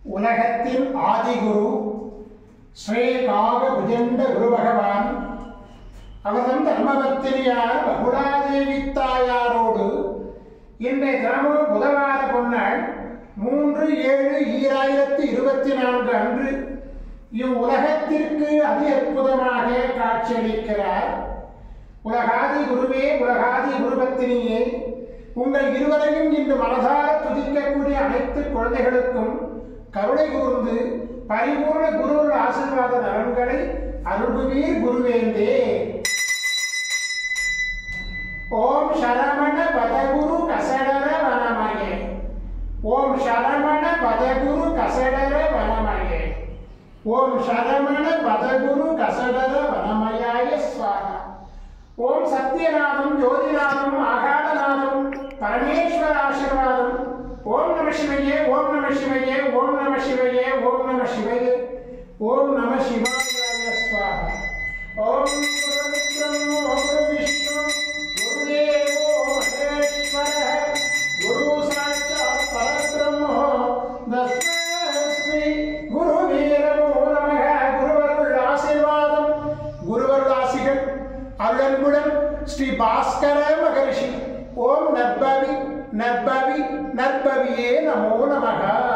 உலகத்தின் ஆதிகுரு ஸ்ரீ காக புஜண்ட குரு பகவான் அவர்தம் தர்மபத்திரியார் பகுலாதேவி தாயாரோடு இன்றைய தினமும் புதவார பொன்னாள் மூன்று ஏழு ஈராயிரத்தி இருபத்தி நான்கு அன்று இவ்வுலகத்திற்கு அதி அற்புதமாக காட்சியளிக்கிறார் உலகாதி குருவே உலகாதி குருபத்தினியே உங்கள் இருவரையும் இன்று மனதார துதிக்கக்கூடிய அனைத்து குழந்தைகளுக்கும் கருணை கூர்ந்து பரிபூர்ண குரு ஆசீர்வாத நலன்களை அருள்வீர் குருவேந்தே ஓம் சரமண பதகுரு கசடர வனமயே ஓம் சரமண பதகுரு கசடர வனமயே ஓம் சரமண பதகுரு கசடர வனமயாய ஸ்வாகா ஓம் சத்யநாதம் ஜோதிநாதம் ஆகாதநாதம் பரமேஸ்வர ஆசீர்வாதம் ஓம் நம சிவையே ஓம் நம சிவையே ஓம் நம சிவையே ஓம் நம சிவையே ஓம் நம சிவாய ஸ்வாகா ஓம் குரு பிரம்மோ குரு விஷ்ணு குருதேவோ மகேஸ்வர குரு சாட்சாத் பரபிரம்மோ தஸ்மை குரு வீரமோ நமக குருவருள் ஆசீர்வாதம் குருவருள் ஆசிகள் அருளன்புடன் ஸ்ரீ பாஸ்கர மகரிஷி ஓம் நற்பவி நற்பவி நற்பவியே நமோ நமக